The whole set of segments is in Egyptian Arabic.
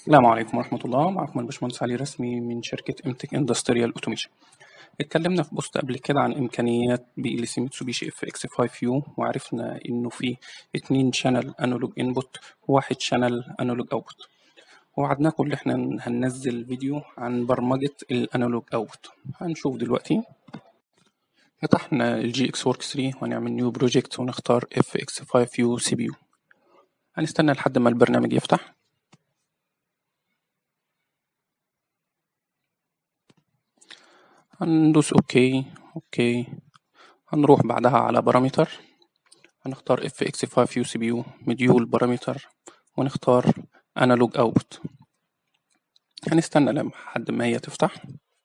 السلام عليكم ورحمة الله معكم الباشمهندس علي رسمي من شركة امتك اندستريال اوتوميشن اتكلمنا في بوست قبل كده عن امكانيات بي ال سي ميتسوبيشي اف اكس 5 يو وعرفنا انه في اتنين شانل انالوج انبوت وواحد شانل انالوج اوتبوت ووعدناكم ان احنا هننزل فيديو عن برمجة الانالوج اوتبوت هنشوف دلوقتي فتحنا الجي اكس ورك 3 وهنعمل نيو بروجكت ونختار اف اكس 5 يو سي بي يو هنستنى لحد ما البرنامج يفتح هندوس اوكي اوكي هنروح بعدها على بارامتر هنختار اف اكس 5 يو سي بي يو مديول بارامتر ونختار انالوج اوتبوت هنستنى لحد ما هي تفتح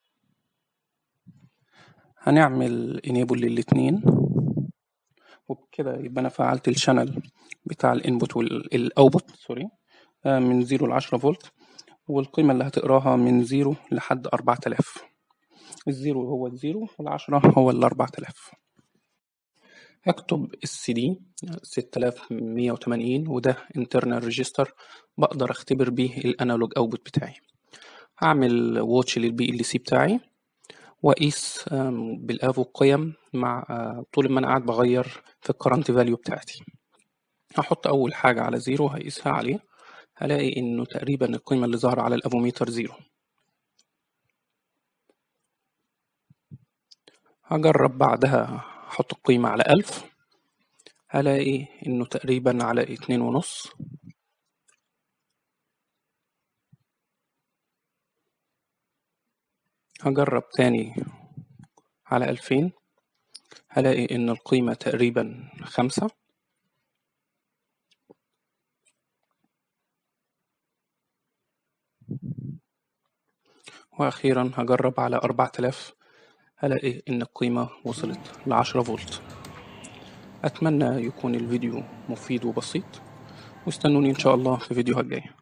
هنعمل انيبل للاتنين وبكده يبقى انا فعلت الشانل بتاع الانبوت والاوتبوت سوري من 0 ل 10 فولت والقيمة اللي هتقراها من 0 لحد 4000 الزيرو هو الزيرو والعشرة هو الأربعة آلاف هكتب السي دي ستة آلاف مية وتمانين وده internal register بقدر اختبر بيه الانالوج اوتبوت بتاعي هعمل واتش للبي ال سي بتاعي واقيس بالافو القيم مع طول ما انا قاعد بغير في الكرنت فاليو بتاعتي هحط اول حاجة على زيرو هقيسها عليه هلاقي انه تقريبا القيمة اللي ظاهرة على الافوميتر زيرو هجرب بعدها أحط القيمة على ألف هلاقي إنه تقريبا على اتنين ونص هجرب تاني على ألفين هلاقي إن القيمة تقريبا خمسة وأخيرا هجرب على أربعة آلاف هلاقي إن القيمة وصلت لعشرة فولت أتمنى يكون الفيديو مفيد وبسيط واستنوني إن شاء الله في فيديوهات جاية